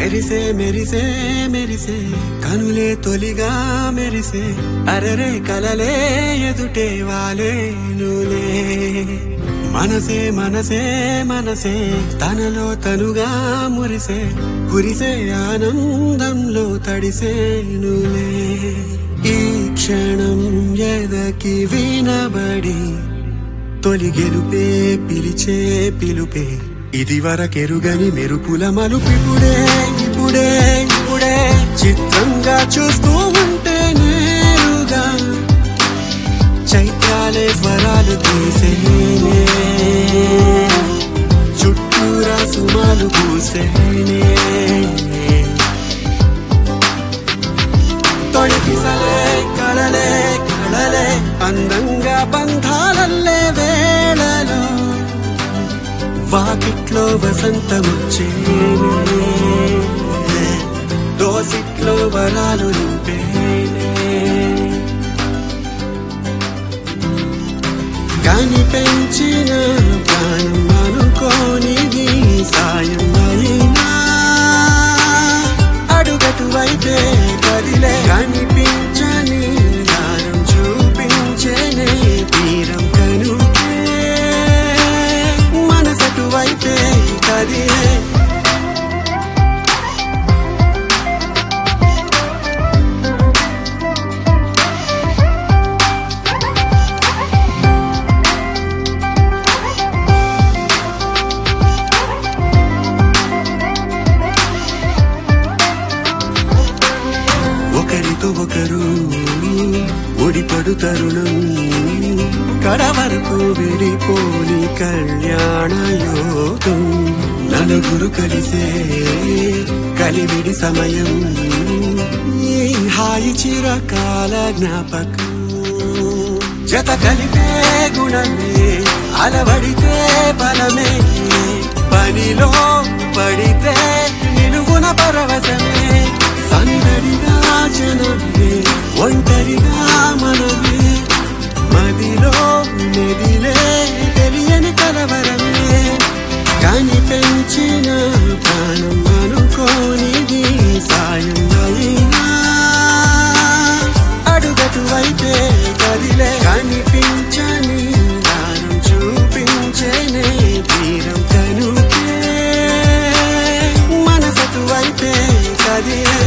మెరిసే మెరిసే మెరిసే కనులే తొలిగా మెరిసే అరరే కలలే ఎదుటే వాలే నులే మనసే మనసే మనసే తనలో తనుగా మురిసే కురిసే ఆనందంలో తడిసే నులే ఈ క్షణం ఎదకి వినబడి తొలి గెలుపే పిలిచే పిలుపే ఇది వరకెరుగని మెరుపుల మలుపిపుడే ఇప్పుడే ఇప్పుడే చిత్రంగా చూస్తూ ఉంటే నేరుగా చైత్యాలే స్వరాలు తీసేనే చుట్టూరా సుమాలు పూసేనే తొడికిసలే కళలే కళలే అందంగా బంధాలల్లే వేళలో వాకిట్లో వసంతమొచ్చేనే దోసిట్లో వరాలు నింపేనే కాని పెంచిన ప్రాణం అనుకోనిది సాయం అయినా అడుగటు వైపే కదిలే కనిపించని దారం చూపించనే తీరం కనుకే మనసటు వైపే కదిలే ఒకరితో ఒకరు ముడిపడు తరుణం కడ వరకు విడిపోని కళ్యాణ యోగం నలుగురు కలిసే కలివిడి సమయం ఈ హాయి చిరకాల జ్ఞాపకం జత కలిపే గుణమే అలవడితే బలమే పనిలో పడితే నిలువున పరవశమే సందడిగా జనమే ఒంటరిగా మనమే మదిలో మెదిలే తెలియని కలవరమే కాని పెంచిన ప్రాణం అనుకోనిది సాయం అయినా అడుగటు వైపే కదిలే కనిపించని దానం చూపించేనే తీరం కనుకే మనసటు వైపే కదిలే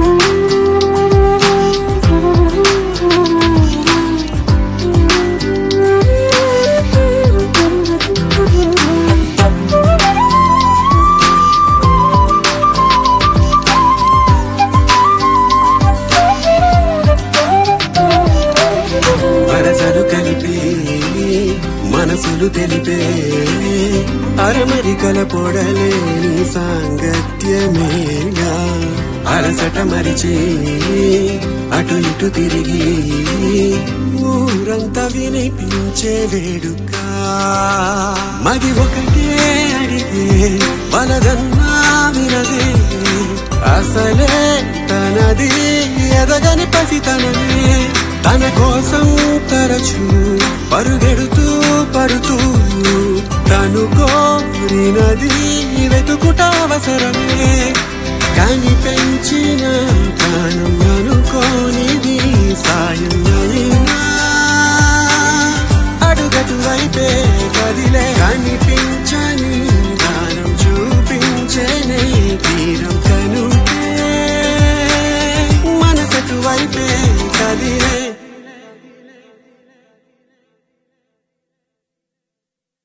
వరసలు కలిపి మనసులు తెలిపే అరమరికల పొడలేని సాంగత్యమేగా అలసట మరిచి అటు ఇటు తిరిగి ఊరంతా వినిపించే వేడుక మది ఒకటే అడిగే వలదన్నా వినదే అసలే తనది ఎదగని పసితనమే తన కోసం తరచు పరుగెడుతూ పడుతూ తను కోరినది వెతుకుట అవసరమే కాని పెంచిన ప్రాణం అనుకోనిది సాయం అయినా అడుగటు వైపే కదిలే కనిపించని దానం చూపించేనే తీరం కనుకే మనసటు వైపే